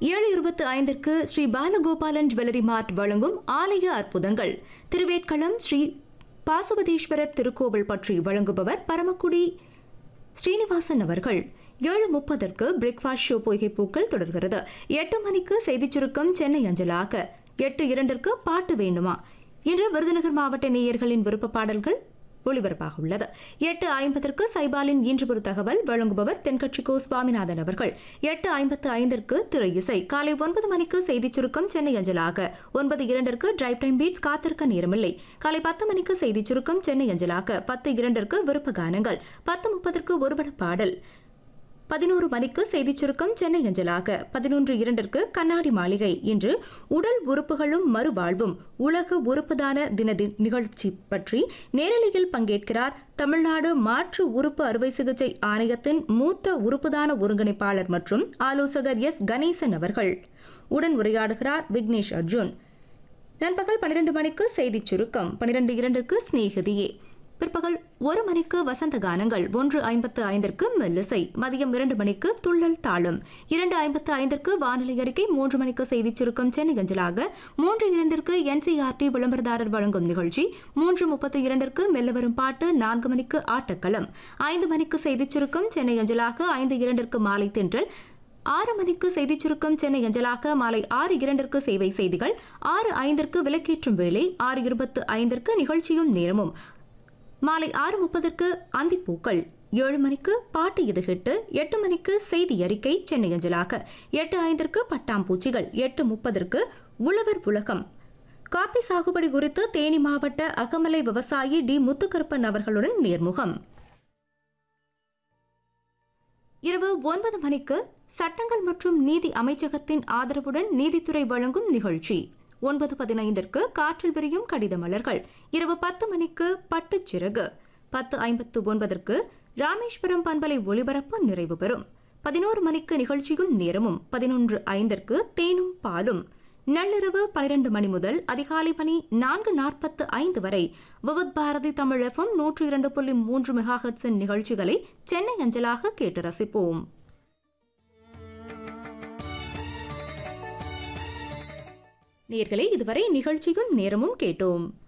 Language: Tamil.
ஏழு இருபத்து ஐந்திற்கு ஸ்ரீ பாலகோபாலன் ஜுவல்லரி மார்ட் வழங்கும் ஆலய அற்புதங்கள் திருவேட்களம் ஸ்ரீ பாசுபதீஸ்வரர் திருக்கோவில் பற்றி வழங்குபவர் பரமக்குடி ஸ்ரீனிவாசன் அவர்கள் ஏழு முப்பதற்கு பிரேக்ஃபாஸ்ட் ஷோ பொய்கை பூக்கள் தொடர்கிறது எட்டு மணிக்கு செய்திச் சுருக்கம் சென்னை அஞ்சலாக எட்டு இரண்டிற்கு பாட்டு வேண்டுமா இன்று விருதுநகர் மாவட்ட நேயர்களின் விருப்ப பாடல்கள் ஒளிபரப்பாக உள்ளது எட்டு ஐம்பதற்கு சைபாலின் இன்று ஒரு தகவல் வழங்குபவர் தென்கட்சி கோ சுவாமிநாதன் அவர்கள் எட்டு ஐம்பத்து ஐந்திற்கு திரை இசை காலை ஒன்பது மணிக்கு செய்திச் சுருக்கம் சென்னை அஞ்சலாக ஒன்பது இரண்டிற்கு டிரைவ் டைம் பீட்ஸ் காத்திருக்க நேரமில்லை காலை பத்து மணிக்கு செய்திச் சுருக்கம் சென்னை அஞ்சலாக பத்து இரண்டிற்கு விருப்ப கானங்கள் பத்து முப்பதற்கு ஒருபட பாடல் பதினோரு மணிக்கு செய்திச் சுருக்கம் சென்னை அஞ்சலாக பதினொன்று இரண்டிற்கு கண்ணாடி மாளிகை இன்று உடல் உறுப்புகளும் மறுவாழ்வும் உலக உறுப்புதான தின தி- நிகழ்ச்சி பற்றி நேரலையில் பங்கேற்கிறார் தமிழ்நாடு மாற்று உறுப்பு அறுவை சிகிச்சை ஆணையத்தின் மூத்த உறுப்புதான ஒருங்கிணைப்பாளர் மற்றும் ஆலோசகர் எஸ் கணேசன் அவர்கள் உடன் உரையாடுகிறார் விக்னேஷ் அர்ஜுன் நண்பகல் பன்னிரண்டு மணிக்கு செய்திச் சுருக்கம் பன்னிரண்டு இரண்டிற்கு ஸ்நேகிதியே பிற்பகல் ஒரு மணிக்கு வசந்த கானங்கள் ஒன்று ஐம்பத்து ஐந்திற்கு மெல்லிசை மதியம் இரண்டு மணிக்கு துள்ளல் தாளம் இரண்டு ஐம்பத்து ஐந்திற்கு வானிலை அறிக்கை மூன்று மணிக்கு செய்திச் சுருக்கம் சென்னை அஞ்சலாக மூன்று இரண்டிற்கு என்சிஆர்டி விளம்பரதாரர் வழங்கும் நிகழ்ச்சி மூன்று முப்பத்து இரண்டிற்கு மெல்ல வரும் பாட்டு நான்கு மணிக்கு ஆட்டக்களம் ஐந்து மணிக்கு செய்திச் சுருக்கம் சென்னை அஞ்சலாக ஐந்து இரண்டிற்கு மாலை தென்றல் ஆறு மணிக்கு செய்திச் சுருக்கம் சென்னை அஞ்சலாக மாலை ஆறு இரண்டிற்கு சேவை செய்திகள் ஆறு ஐந்திற்கு விலக்கேற்றும் வேளை ஆறு இருபத்து ஐந்திற்கு நிகழ்ச்சியும் நேரமும் மாலை ஆறு முப்பதற்கு அந்திப்பூக்கள் ஏழு மணிக்கு பாட்டு இது ஹிட்டு எட்டு மணிக்கு செய்தி அறிக்கை சென்னை அஞ்சலாக எட்டு ஐந்திற்கு பட்டாம்பூச்சிகள் எட்டு முப்பதற்கு உழவர் உலகம் காபி சாகுபடி குறித்து தேனி மாவட்ட அகமலை விவசாயி டி முத்துக்கருப்பன் அவர்களுடன் நேர்முகம் இரவு ஒன்பது மணிக்கு சட்டங்கள் மற்றும் நீதி அமைச்சகத்தின் ஆதரவுடன் நீதித்துறை வழங்கும் நிகழ்ச்சி ஒன்பது பதினைந்திற்கு காற்றில் விரியும் கடித மலர்கள் இரவு பத்து மணிக்கு பட்டுச்சிறகு பத்து ஐம்பத்து ஒன்பதற்கு ராமேஸ்வரம் பண்பலை ஒளிபரப்பு நிறைவு பெறும் பதினோரு மணிக்கு நிகழ்ச்சியும் நேரமும் பதினொன்று ஐந்திற்கு தேனும் பாலும் நள்ளிரவு பனிரெண்டு மணி முதல் அதிகாலை மணி நான்கு நாற்பத்து ஐந்து வரை விவத் பாரதி தமிழ் எஃப்எம் நூற்று இரண்டு புள்ளி மூன்று மெகாஹெட்ஸின் நிகழ்ச்சிகளை சென்னை அஞ்சலாக கேட்டு ரசிப்போம் நேர்களே இதுவரை நிகழ்ச்சியும் நேரமும் கேட்டோம்